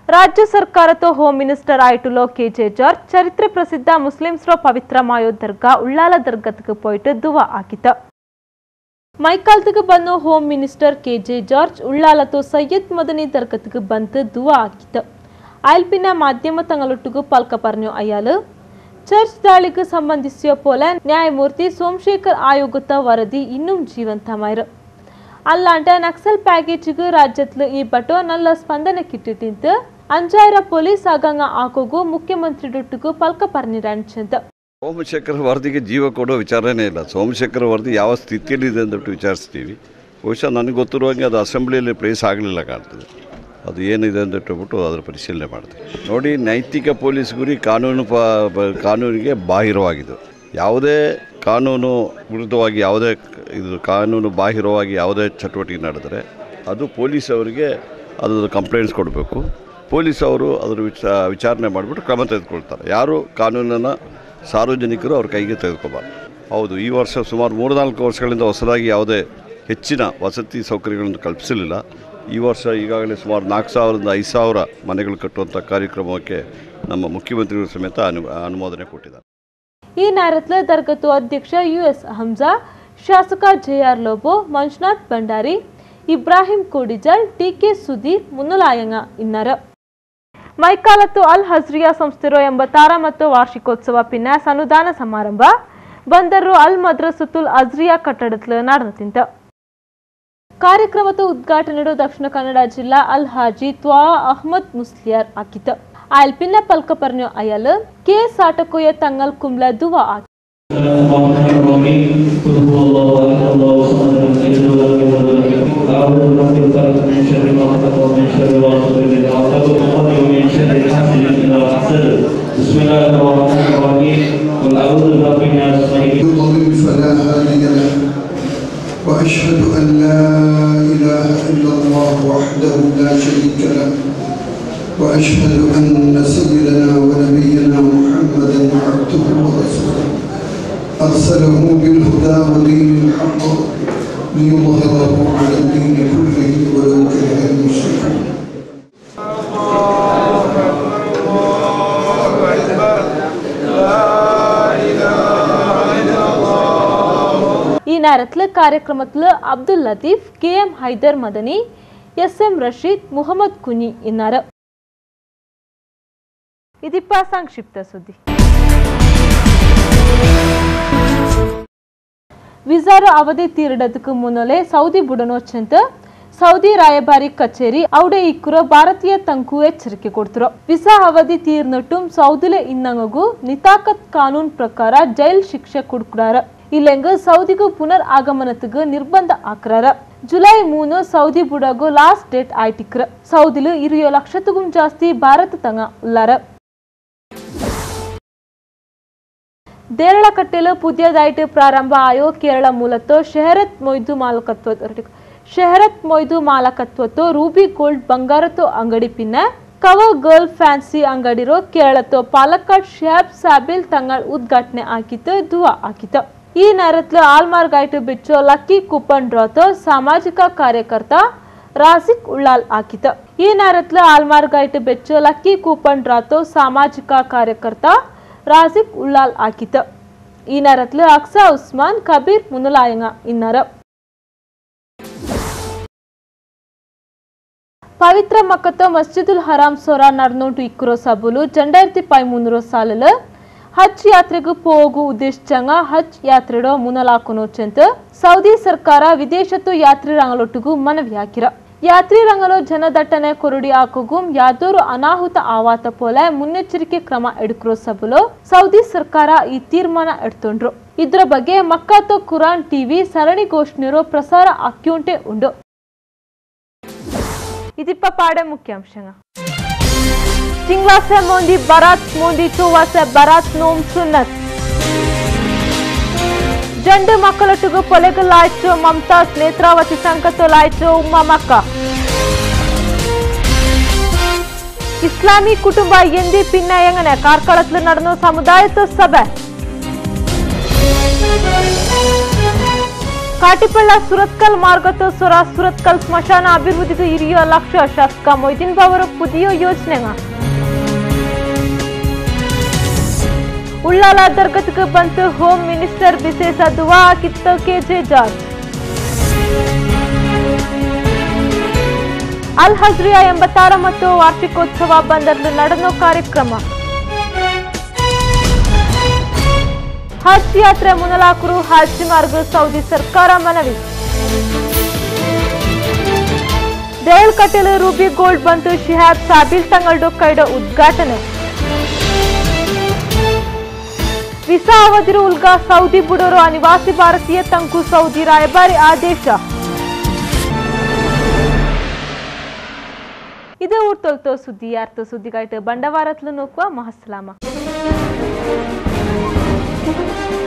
ರಾಜ್ಯ ಸರ್ಕಾರతో home minister ആയിട്ടുള്ള കെ ജെ ജോർജ് ചരിത്ര പ്രസിദ്ധ മുസ്ലിംസ്രോ പവിത്രമായോ ദർഗ ഉള്ളാല ദർഗത്തുക്ക് പോയിട്ട് ദുവ ആക്കിത്ത് ಮೈಕಾಲ್ತಿಗೆ ಬಂದು home minister K J George ಉಳ್ಳಾಲతో ಸಯ್ಯದ್ ಮದನಿ ದರ್ಗತ್ಗೆ ಬಂದು ದುವಾ ಆಕಿತ್ತು അയൽപ്പിന്ന മാധ്യമ തങ്ങളൊട്ടുകു പൽക്ക പറഞ്ഞു അയാള് ಚರ್ಚ್ ದಾಳಿಗೆ ಸಂಬಂಧಿಸಿಯ ಪೋಲೆ ನ್ಯಾಯಮೂರ್ತಿ ಸೋಮಶೇಖರ್ ಆಯೋಗದ ವರದಿ ಇನ್ನೂ ಜೀವಂತಮಾಯಿರು ಅಲ್ಲಾಂಟ ನಕ್ಸಲ್ ಪ್ಯಾಕೇಜ್ಗೆ ರಾಜ್ಯತ್ಲು ಈ ಬಟೋ ನಲ್ಲ ಸ್ಪಂದನೆ ಕಿಟ್ಟಿಟ್ಟಿಂತು ಅಂಜಾಯಿರ ಪೊಲೀಸ್ ಆಗಂಗ ಆಕೋಗು ಮುಖ್ಯಮಂತ್ರಿ ಡೊಟ್ಟಿಗೂ ಪಲ್ಕ ಪರ್ನಿರಂಚಂತ ಸೋಮಶೇಖರ ವರದಿಗೆ ಜೀವ ಕೊಡೋ ವಿಚಾರನೇ ಇಲ್ಲ ಸೋಮಶೇಖರ ವರದಿ ಯಾವ ಸ್ಥಿತಿಯಲ್ಲಿದೆ ಅಂದ್ಬಿಟ್ಟು ವಿಚಾರಿಸ್ತೀವಿ ಬಹುಶಃ ನನಗೆ ಗೊತ್ತಿರುವಾಗೆ ಅದು ಅಸೆಂಬ್ಲಿಯಲ್ಲಿ ಪ್ಲೇಸ್ ಆಗಲಿಲ್ಲ ಕಾಣ್ತದೆ ಅದು ಏನಿದೆ ಅಂತ ಹೇಳ್ಬಿಟ್ಟು ಅದರ ಪರಿಶೀಲನೆ ಮಾಡ್ತೀವಿ ನೋಡಿ ನೈತಿಕ ಪೊಲೀಸ್ ಗುರಿ ಕಾನೂನು ಪ ಬ- ಕಾನೂನಿಗೆ ಬಾಹಿರವಾಗಿದೆ ಯಾವುದೇ ಕಾನೂನು ವಿರುದ್ಧವಾಗಿ ಯಾವುದೇ ಕ- ಇದು ಕಾನೂನು ಬಾಹಿರವಾಗಿ ಯಾವುದೇ ಚಟುವಟಿಕೆ ನಡೆದರೆ ಅದು ಪೊಲೀಸ್ ಅವರಿಗೆ ಅದರ ಕಂಪ್ಲೇಂಟ್ಸ್ ಕೊಡಬೇಕು ಪೊಲೀಸ್ ಅವರು ಅದರ ವಿಚ ವಿಚಾರಣೆ ಮಾಡಿಬಿಟ್ಟು ಕ್ರಮ ತೆಗೆದುಕೊಳ್ತಾರೆ ಯಾರು ಕಾನೂನನ್ನು ಸಾರ್ವಜನಿಕರು ಅವ್ರ ಕೈಗೆ ತೆಗೆದುಕೋಬಾರ್ದು ಹೌದು ಈ ವರ್ಷ ಸುಮಾರು ಮೂರು ನಾಲ್ಕು ವರ್ಷಗಳಿಂದ ಹೊಸದಾಗಿ ಯಾವುದೇ ಹೆಚ್ಚಿನ ವಸತಿ ಸೌಕರ್ಯಗಳನ್ನು ಕಲ್ಪಿಸಲಿಲ್ಲ ಈ ವರ್ಷ ಈಗಾಗಲೇ ಸುಮಾರು ನಾಲ್ಕು ಸಾವಿರದಿಂದ ಐದು ಸಾವಿರ ಮನೆಗಳು ಕಟ್ಟುವಂಥ ಕಾರ್ಯಕ್ರಮಕ್ಕೆ ನಮ್ಮ ಮುಖ್ಯಮಂತ್ರಿಗಳು ಸಮೇತ ಅನು ಅನುಮೋದನೆ ಕೊಟ್ಟಿದ್ದಾರೆ ಈ ನೇರತ್ಲು ದರ್ಗತ್ತು ಅಧ್ಯಕ್ಷ ಯು ಎಸ್ ಹಂಜಾ ಶಾಸಕ J R Lobo Manjunath Bhandari Ibrahim Kodijal T K Sudheer ಮುನ್ನಲಾಯಂಗ ಇన్నారు ಮೈಕಾಲತ್ತು ಅಲ್ ಹಜ್ರಿಯಾ ಸಂಸ್ಥೆರೋ ಎಂಬತ್ತಾರ ಮತ್ತು ವಾರ್ಷಿಕೋತ್ಸವ ಪಿನ್ನ ಅನುದಾನ ಸಮಾರಂಭ ಬಂದರು ಅಲ್ ಮದ್ರಸತುಲ್ ಅಜ್ರಿಯಾ ಕಟ್ಟಡತ್ಲು ನಡೆದಿತ್ತು ಕಾರ್ಯಕ್ರಮದ ಉದ್ಘಾಟನೆಡು ದಕ್ಷಿಣ ಕನ್ನಡ ಜಿಲ್ಲಾ ಅಲ್ ಹಾಜಿ ತ್ವಾ ಅಹ್ಮದ್ ಮುಸ್ಲಿಯಾರ್ ಆಕಿತ್ತು ಆಯಲ್ ಪಿನ್ನ ಪಲ್ಕ ಪರ್ನ್ಯೋ ಅಯಲ್ ಕೆ ಸಾಟಕೋಯ ತಂಗಲ್ ಕುಂಬ್ಲ ದುವಾ ಆಕಿ يضلل فلا هادي له واشهد ان لا اله الا الله وحده لا شريك له واشهد ان سيدنا ونبينا محمدا عبده ورسوله ارسله بالهدى ودين الحق ليظهره على الدين كله ولو كره المشركون ಈ நேரத்தில் ಕಾರ್ಯಕ್ರಮத்தில் Abdul Latheef K M Haider Madani S M Rasheed Muhammad Kunhi ಇన్నారు ಇದಿಪ್ಪ ಸಂಕ್ಷಿಪ್ತ ಸುದ್ದಿ ವಿಸಾರ ಅವಧಿ ತೀರಡದಕ್ಕೆ ಮುನ್ನಲೆ ಸೌದಿ ಬುಡನೋಚಂತ ಸೌದಿ ರಾಯಭಾರಿ ಕಚೇರಿ ಔಡೆ ಇಕ್ಕುರೋ ಭಾರತೀಯ ತಂಕು ಎಚ್ಚರಿಕೆ ಕೊಡ್ತಿರೋ ವಿಸಾ ಅವಧಿ ತೀರ್ನೊಟ್ಟುಂ ಸೌದಿಲೆ ಇನ್ನಂಗು ನಿತಾಕತ್ ಕಾನೂನ್ ಪ್ರಕಾರ ಜೈಲ್ ಶಿಕ್ಷೆ ಕೊಡ್ಕುಡಾರ ಇಲ್ಲೆಂಗ ಸೌದಿಗೂ ಪುನರ್ ಆಗಮನத்துக்கு ನಿರ್ಬಂಧ ಆಕ್ರಾರ ಜುಲೈ ಮೂನು ಸೌದಿ ಬುಡಗು ಲಾಸ್ಟ್ ಡೇಟ್ ಆಯ್ತಿಕ್ರ ಸೌದಿಲು ಇರಿಯೋ ಲಕ್ಷத்துக்கும் ಜಾಸ್ತಿ ಭಾರತ ತಂಗ ಉಲ್ಲಾರ ದೇರಳಕಟ್ಟೆಲು ಪುದ್ಯದಾಯ್ಟ್ ಪ್ರಾರಂಭ ಆಯೋ ಕೇರಳ ಮೂಲತೋ ಶೆಹರತ್ ಮೊಯ್ದು ಮಾಲಕತ್ವ ಶೆಹರತ್ ಮೊಯ್ದು ಮಾಲಕತ್ವతో ರೂಬಿ ಗೋಲ್ಡ್ ಬಂಗಾರతో ಅಂಗಡಿ ಪಿನ್ನ ಕವರ್ ಗರ್ಲ್ ಫ್ಯಾನ್ಸಿ ಅಂಗಡಿರೋ ಕೇರಳతో ಪಾಲಕ್ಕಾಡ್ ಶೇಬ್ ಸಾಬಿಲ್ ತಂಗಳ್ ಉದ್ಘಾಟನೆ ಆಕಿತ್ತು ದುವಾ ಆಕಿತ್ತು ಈ ನೇರತ್ಲು ಆಲ್ಮಾರ್ಗ್ ಆಯ್ತು ಬಿಚ್ಚೋ ಲಕ್ಕಿ ಕೂಪನ್ ಡ್ರಾతో ಸಾಮಾಜಿಕ ಕಾರ್ಯಕರ್ತ ರಾಸಿಕ್ ಉಳ್ಳಾಲ್ ಆಕಿತ್ತು ಈ ನೇರತ್ಲು ಆಲ್ಮಾರ್ಗ್ ಆಯ್ತು ಬೆಚ್ಚೋ ಲಕ್ಕಿ ಕೂಪನ್ ಡ್ರಾతో ಸಾಮಾಜಿಕ ಕಾರ್ಯಕರ್ತ ರಾಸಿಕ್ ಉಳ್ಳಾಲ್ ಆಕಿತ್ತು ಈ ನೇರತ್ಲು ಅಕ್ಸಾ ಉಸ್ಮಾನ್ ಕಬೀರ್ ಮುನುಲಾಯಂಗ ಇన్నారు పవిత్ర మక్కతో మస్జిదుల్ హరాం సొరా నడనోటు ఇక్కురో సభలు జెండాయిరത്തി పై మున్నరో సాలలో ಹಜ್ ಯಾತ್ರೆಗೂ ಹೋಗು ಉದ್ದೇಶಂಗ ಹಜ್ ಯಾತ್ರೆಡೋ ಮುನಲಾಕೊನೋಚಂತ ಸೌದಿ ಸರ್ಕಾರ ವಿದೇಶತ್ತು ಯಾತ್ರಿ ರಂಗಲೊಟ್ಟಿಗೂ ಮನವಿ ಹಾಕಿರ ಯಾತ್ರಿ ರಂಗలో ಜನದಟ್ಟಣೆ ಕೊರಡಿ ಹಾಕೋಗು ಯಾದೋರು ಅನಾಹುತ ಆವಾತ ಪೋಲೆ ಮುನ್ನೆಚ್ಚರಿಕೆ ಕ್ರಮ ಎಡುಕ್ರೋ ಸಭలో ಸೌದಿ ಸರ್ಕಾರ ಈ ತೀರ್ಮಾನ ಎಡ್ತೊಂಡ್ರು ಇದ್ರ ಬಗ್ಗೆ ಮಕ್ಕಾతో ಕುರಾನ್ ಟಿವಿ ಸರಣಿ ಘೋಷಣೆರೋ ಪ್ರಸಾರ ಅಕ್ಯೂಂಟೆ ಉಂಡು ಇದಿಪ್ಪ ಪಾಡೆ ಮುಖ್ಯಾಂಶಂಗ ತಿಂಗ್ಲಾಸೆ ಮೋಂದಿ ಬರಾತ್ ಮೋಂದಿ ಚೂವಾಸೆ ಬರಾತ್ ನೋಮ್ ಸುನ್ನತ್ ಜಂಡು ಮಕ್ಕಳೊಟ್ಟಿಗೂ ಪೊಲೆಗಲಾಯ್ತು ಮಮತಾಜ್ ನೇತ್ರಾವತಿ ಸಂಕತಲಾಯ್ತು ಉಮ್ಮಾ ಮಕ್ಕ ಇಸ್ಲಾಮಿ ಕುಟುಂಬ ಎಂದಿ ಪಿನ್ನ ಎಂಗನೆ ಕಾರ್ಕಳತ್ಲು ನಡೆದ ಸಮುದಾಯದ ಸಭೆ ಕಾಟಿಪಳ್ಳ ಸುರತ್ಕಲ್ ಮಾರ್ಗತೋಸ್ವರ ಸುರತ್ಕಲ್ ಸ್ಮಶಾನ ಅಭಿವೃದ್ಧಿಗೆ ಹಿರಿಯ ಲಕ್ಷ್ಯ ಶಾಸಕ ಮೊಯ್ದೀನ್ ಬಾವರ ಪುದಿಯ ಯೋಜನೆಗ ಉಳ್ಳಾಲ ದರ್ಗತ್ಗೆ ಬಂತು ಹೋಮ್ ಮಿನಿಸ್ಟರ್ ವಿಶೇಷ ದುವಾ ಕಿತ್ತ ಕೆಜೆ ಜಾರ್ಜ್ ಅಲ್ ಹಜ್ರಿಯಾ ಎಂಬತ್ತಾರ ಮತ್ತು ವಾರ್ಷಿಕೋತ್ಸವ ಬಂದರ್ಲು ನಡೆನೋ ಕಾರ್ಯಕ್ರಮ ಹಜ್ ಯಾತ್ರೆ ಮುನಲಾಕರು ಹಜ್ ಮಾರ್ಗ ಸೌದಿ ಸರ್ಕಾರ ಮನವಿ ದೇಳ್ ಕಟೀಲು ರೂಬಿ ಗೋಲ್ಡ್ ಬಂತು ಶಿಹಾಬ್ ಸಾಬಿಲ್ ತಂಗಲ್ಡು ಕೈಡ ಉದ್ಘಾಟನೆ ವಿಸಾ ಅವಧಿರು ಉಲ್ಗಾ ಸೌದಿ ಬುಡೋರು ಅನಿವಾಸಿ ಭಾರತೀಯ ತಂಕು ಸೌದಿ ರಾಯಭಾರಿ ಆದೇಶ ಇದು ಊರ್ತೊಲ್ತೋ ಸುದ್ದಿ ಯಾರ್ತು ಸುದ್ದಿಗಾಯ್ತು ಬಂಡವಾರತ್ಲು ನೋಕುವ ಮಹಸ್ಲಾಮ